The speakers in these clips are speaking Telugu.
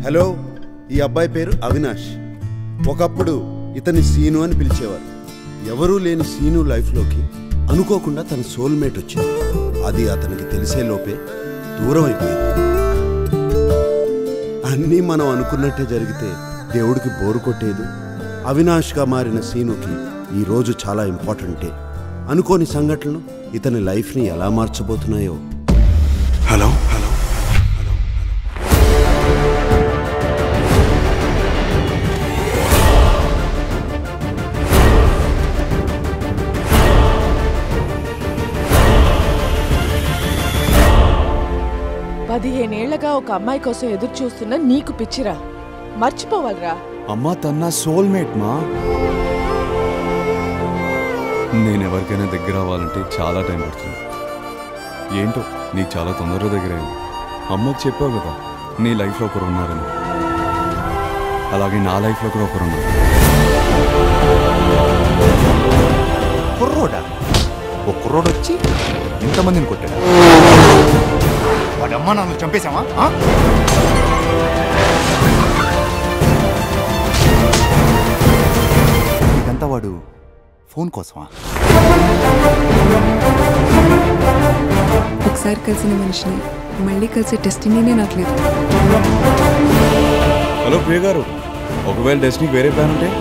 హలో ఈ అబ్బాయి పేరు అవినాష్ ఒకప్పుడు ఇతని సీను అని పిలిచేవారు ఎవరూ లేని సీను లైఫ్లోకి అనుకోకుండా తన సోల్మేట్ వచ్చింది అది అతనికి తెలిసే లోపే దూరం అయిపోయింది అన్నీ మనం అనుకున్నట్టే జరిగితే దేవుడికి బోరు కొట్టేది అవినాష్గా మారిన సీనుకి ఈ రోజు చాలా ఇంపార్టెంటే అనుకోని సంఘటనలు ఇతని లైఫ్ని ఎలా మార్చబోతున్నాయో హలో హలో పదిహేనేళ్లగా ఒక అమ్మాయి కోసం ఎదురు చూస్తున్న నీకు పిచ్చిరా మర్చిపోవాలిరా అమ్మ తన సోల్మేట్ మా నేను ఎవరికైనా దగ్గర అవ్వాలంటే చాలా టైం పడుతుంది ఏంటో నీకు చాలా తొందరగా దగ్గర అయింది అమ్మకు చెప్పావు కదా నీ లైఫ్లో ఒకరు ఉన్నారని అలాగే నా లైఫ్లో కూడా ఒకరు ఉన్నారు కుర్రోడా ఓ కుర్రోడు వచ్చి ఇంతమందిని కొట్టాడు వాడమ్మ నన్ను చంపేశావా ఆ? ఇదంతా వాడు ఫోన్ కోసమా ఒకసారి కలిసిన మనిషిని మళ్ళీ కలిసే డెస్టినీనే నాకు లేదు హలో ప్రియ గారు ఒకవేళ డెస్టినీకి వేరే ప్లాన్ ఉంటే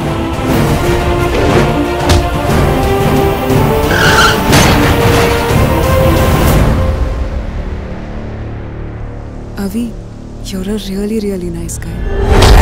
అవి you're a really really nice guy